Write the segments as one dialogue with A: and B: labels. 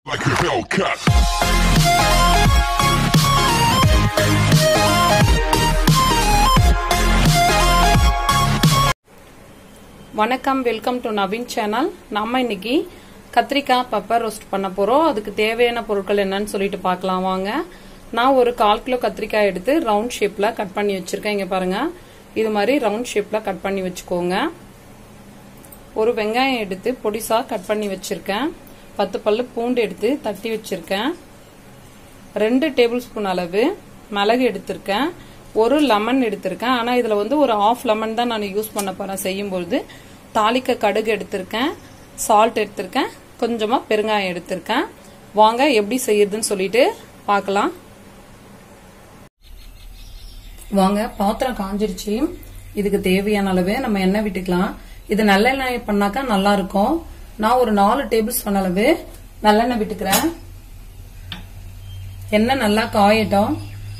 A: like a Hellcat.
B: வணக்கம் welcome to Naveen channel நம்ம இன்னைக்கு கத்திரிக்காய் பெப்பர் ரோஸ்ட் பண்ண போறோம் அதுக்கு தேவையான பொருட்கள் என்னன்னு சொல்லிட்டு பார்க்கலாம் வாங்க நான் ஒரு கால் கிலோ கத்திரிக்காய் எடுத்து ரவுண்ட் ஷேப்ல கட் பண்ணி வச்சிருக்கேன் இங்க பாருங்க இது மாதிரி ரவுண்ட் ஷேப்ல கட் பண்ணி வச்சுக்கோங்க ஒரு வெங்காயம் எடுத்து பொடிசா கட் பண்ணி வச்சிருக்கேன் பத்து பல்லு பூண்டு எடுத்து தட்டி வச்சிருக்கேன் ரெண்டு டேபிள் ஸ்பூன் அளவு மிளகு எடுத்திருக்கேன் ஒரு லெமன் எடுத்திருக்கேன் ஆனா இதுல வந்து ஒரு ஆஃப் லெமன் தான் நான் யூஸ் பண்ண போறேன் செய்யும்போது தாளிக்க கடுகு எடுத்திருக்கேன் சால்ட் எடுத்திருக்கேன் கொஞ்சமா பெருங்காயம் எடுத்திருக்கேன் வாங்க எப்படி செய்யறதுன்னு சொல்லிட்டு பார்க்கலாம் வாங்க பாத்திரம் காஞ்சிருச்சு இதுக்கு தேவையான அளவு நம்ம எண்ணெய் விட்டுக்கலாம் இது நல்லெண்ணெய் பண்ணாக்கா நல்லா இருக்கும் நான் ஒரு நாலு டேபிள் ஸ்பூன் அளவு நல்லெண்ணெய் விட்டுக்கிறேன் எண்ணெய் நல்லா காயட்டும்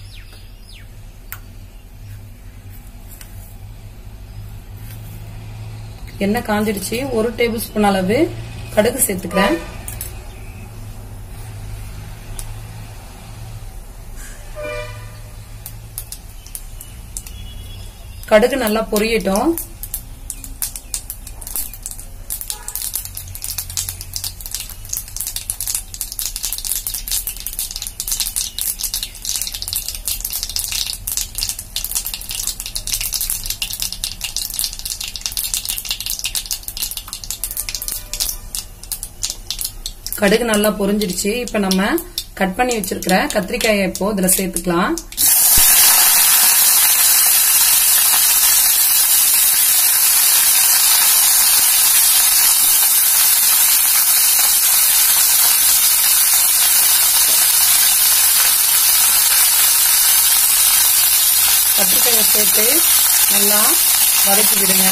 B: எண்ணெய் காஞ்சிடுச்சு ஒரு டேபிள் ஸ்பூன் அளவு கடுகு சேர்த்துக்கிறேன் கடுகு நல்லா பொரியட்டும் கடுகு நல்லா பொரிஞ்சிடுச்சு இப்ப நம்ம கட் பண்ணி வச்சிருக்கிற கத்திரிக்காயை இப்போ இதுல சேர்த்துக்கலாம் கத்திரிக்காயை சேர்த்து நல்லா வதக்கி விடுங்க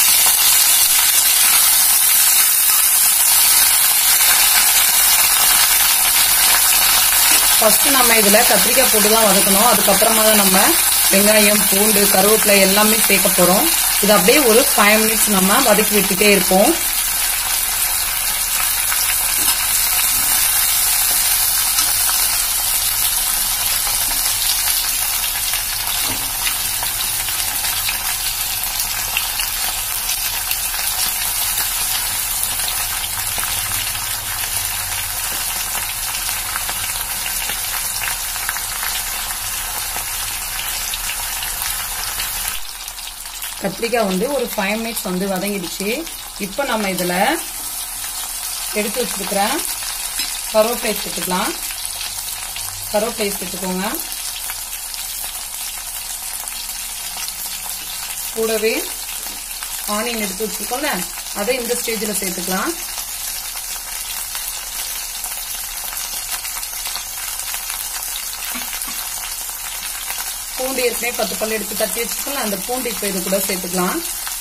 B: ஃபர்ஸ்ட் நம்ம இதுல கத்திரிக்காய் போட்டு தான் வதக்கணும் அதுக்கப்புறமா தான் நம்ம வெங்காயம் பூண்டு கருவேப்பிலை எல்லாமே சேர்க்க போறோம் இது அப்படியே ஒரு ஃபைவ் மினிட்ஸ் நம்ம வதக்கி விட்டுட்டே இருப்போம் கத்திரிக்காய் வந்து ஒரு ஃபைவ் மினிட்ஸ் வந்து வதங்கிடுச்சு இப்போ நம்ம இதில் எடுத்து வச்சிருக்கிற கருவேப்பிலை சேர்த்துக்கலாம் கருவேப்பிலை சேர்த்துக்கோங்க கூடவே ஆனியன் எடுத்து வச்சிருக்கோம்ல அதை இந்த ஸ்டேஜில் சேர்த்துக்கலாம் பூண்டு ஏற்கனவே பத்து பல்லு எடுத்து தட்டி வச்சுக்கலாம் அந்த பூண்டு இப்போ இது கூட சேர்த்துக்கலாம்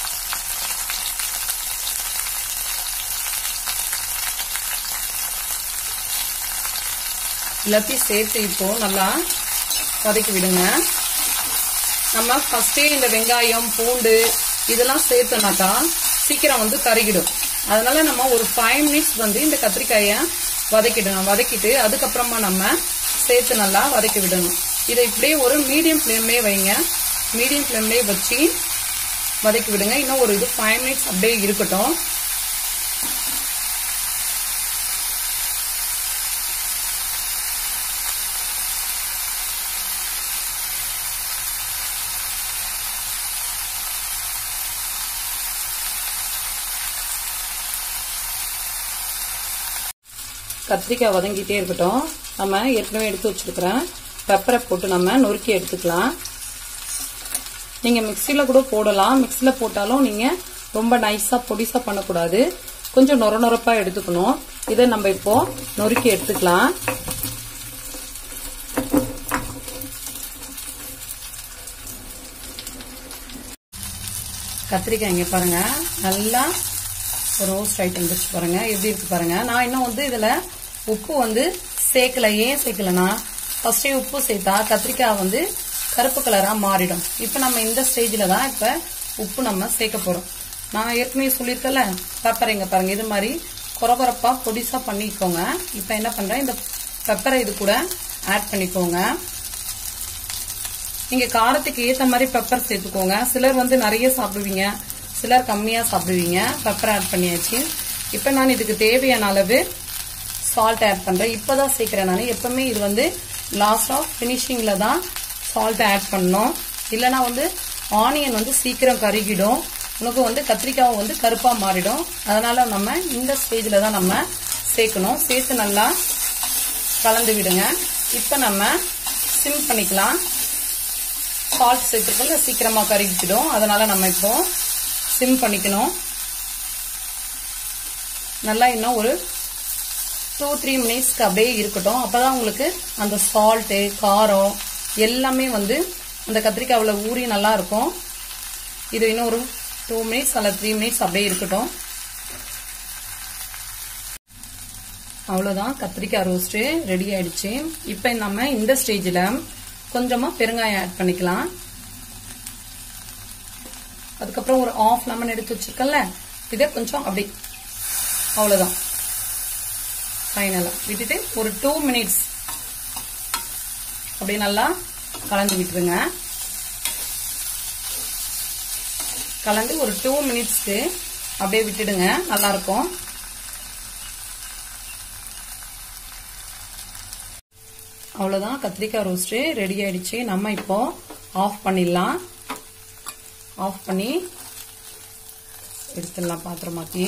B: எல்லாத்தையும் சேர்த்து இப்போ நல்லா வதக்கி விடுங்க நம்ம ஃபர்ஸ்டே இந்த வெங்காயம் பூண்டு இதெல்லாம் சேர்த்தோம்னாக்கா சீக்கிரம் வந்து கருகிடும் அதனால நம்ம ஒரு ஃபைவ் மினிட்ஸ் வந்து இந்த கத்திரிக்காயை வதக்கிடணும் வதக்கிட்டு அதுக்கப்புறமா நம்ம சேர்த்து நல்லா வதக்கி விடணும் இதை இப்படியே ஒரு மீடியம் ஃப்ளேம்லேயே வைங்க மீடியம் ஃப்ளேம்லேயே வச்சு வதக்கி விடுங்க இன்னும் ஒரு இது ஃபைவ் மினிட்ஸ் அப்படியே இருக்கட்டும் கத்திரிக்காய் வதங்கிட்டே இருக்கட்டும் நம்ம ஏற்கனவே எடுத்து வச்சிருக்கிறேன் பெப்பரை போட்டு நம்ம நொறுக்கி எடுத்துக்கலாம் நீங்க மிக்சியில கூட போடலாம் மிக்சியில போட்டாலும் நீங்க ரொம்ப நைஸா பொடிசா பண்ணக்கூடாது கொஞ்சம் நொர நொரப்பா எடுத்துக்கணும் இதை நம்ம இப்போ நொறுக்கி எடுத்துக்கலாம் கத்திரிக்காய் இங்க பாருங்க நல்லா ரோஸ்ட் ஆயிட்டு வந்துச்சு பாருங்க எப்படி இருக்கு பாருங்க நான் இன்னும் வந்து இதுல உப்பு வந்து சேர்க்கல ஏன் சேர்க்கலனா ஃபர்ஸ்டே உப்பு சேர்த்தா கத்திரிக்காய் வந்து கருப்பு கலரா மாறிடும் இப்போ நம்ம இந்த ஸ்டேஜ்ல தான் இப்ப உப்பு நம்ம சேர்க்க போறோம் நான் ஏற்கனவே சொல்லியிருக்கல பெப்பர் இங்க பாருங்க இது மாதிரி குறவரப்பா பொடிசா பண்ணிக்கோங்க இப்போ என்ன பண்றேன் இந்த பெப்பரை இது கூட ஆட் பண்ணிக்கோங்க நீங்க காரத்துக்கு ஏத்த மாதிரி பெப்பர் சேர்த்துக்கோங்க சிலர் வந்து நிறைய சாப்பிடுவீங்க சிலர் கம்மியா சாப்பிடுவீங்க பெப்பர் ஆட் பண்ணியாச்சு இப்போ நான் இதுக்கு தேவையான அளவு சால்ட் ஆட் பண்றேன் இப்பதான் சேர்க்கிறேன் நான் எப்பவுமே இது வந்து லாஸ்ட் ஆஃப் பினிஷிங்ல தான் சால்ட் ஆட் பண்ணணும் இல்லைன்னா வந்து ஆனியன் வந்து சீக்கிரம் கருகிடும் உனக்கு வந்து கத்திரிக்காய் வந்து கருப்பா மாறிடும் அதனால நம்ம இந்த ஸ்டேஜ்ல தான் நம்ம சேர்க்கணும் சேர்த்து நல்லா கலந்து விடுங்க இப்போ நம்ம சிம் பண்ணிக்கலாம் சால்ட் சேர்த்துக்கல சீக்கிரமா கருகிடும் அதனால நம்ம இப்போ சிம் பண்ணிக்கணும் நல்லா இன்னும் ஒரு டூ த்ரீ மினிட்ஸ்க்கு அப்படியே இருக்கட்டும் அப்பதான் உங்களுக்கு அந்த சால்ட்டு காரம் எல்லாமே வந்து அந்த கத்திரிக்காவில் ஊறி நல்லா இருக்கும் இது இன்னும் ஒரு டூ மினிட்ஸ் அல்ல த்ரீ மினிட்ஸ் அப்படியே இருக்கட்டும் அவ்வளோதான் கத்திரிக்காய் ரோஸ்ட்டு ரெடி ஆயிடுச்சு இப்போ நம்ம இந்த ஸ்டேஜில் கொஞ்சமாக பெருங்காயம் ஆட் பண்ணிக்கலாம் அதுக்கப்புறம் ஒரு ஆஃப் லெமன் எடுத்து வச்சிருக்கல இதை கொஞ்சம் அப்படி அவ்வளோதான் ஃபைனலாக விட்டுட்டு ஒரு டூ மினிட்ஸ் அப்படியே நல்லா கலந்து விட்டுருங்க கலந்து ஒரு டூ மினிட்ஸ்க்கு அப்படியே விட்டுடுங்க நல்லா இருக்கும் அவ்வளோதான் கத்திரிக்காய் ரோஸ்ட்டு ரெடி ஆயிடுச்சு நம்ம இப்போ ஆஃப் பண்ணிடலாம் ஆஃப் பண்ணி எடுத்துடலாம் பாத்திரமாக்கி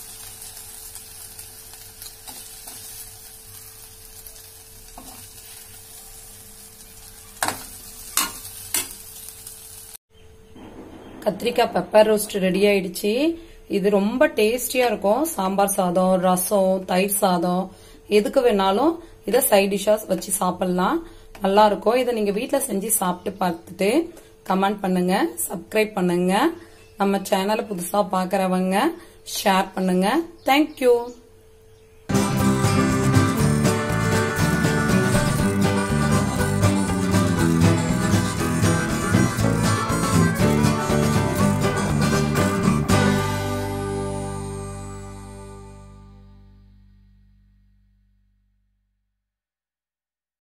B: கத்திரிக்காய் பெப்பர் ரோஸ்ட் ரெடி ஆயிடுச்சு இது ரொம்ப டேஸ்டியா இருக்கும் சாம்பார் சாதம் ரசம் தயிர் சாதம் எதுக்கு வேணாலும் இதை சைட் டிஷ்ஷா வச்சு சாப்பிடலாம் நல்லா இருக்கும் இதை நீங்க வீட்ல செஞ்சு சாப்பிட்டு பார்த்துட்டு கமெண்ட் பண்ணுங்க சப்ஸ்கிரைப் பண்ணுங்க நம்ம சேனலை புதுசா பாக்குறவங்க ஷேர் பண்ணுங்க தேங்க்யூ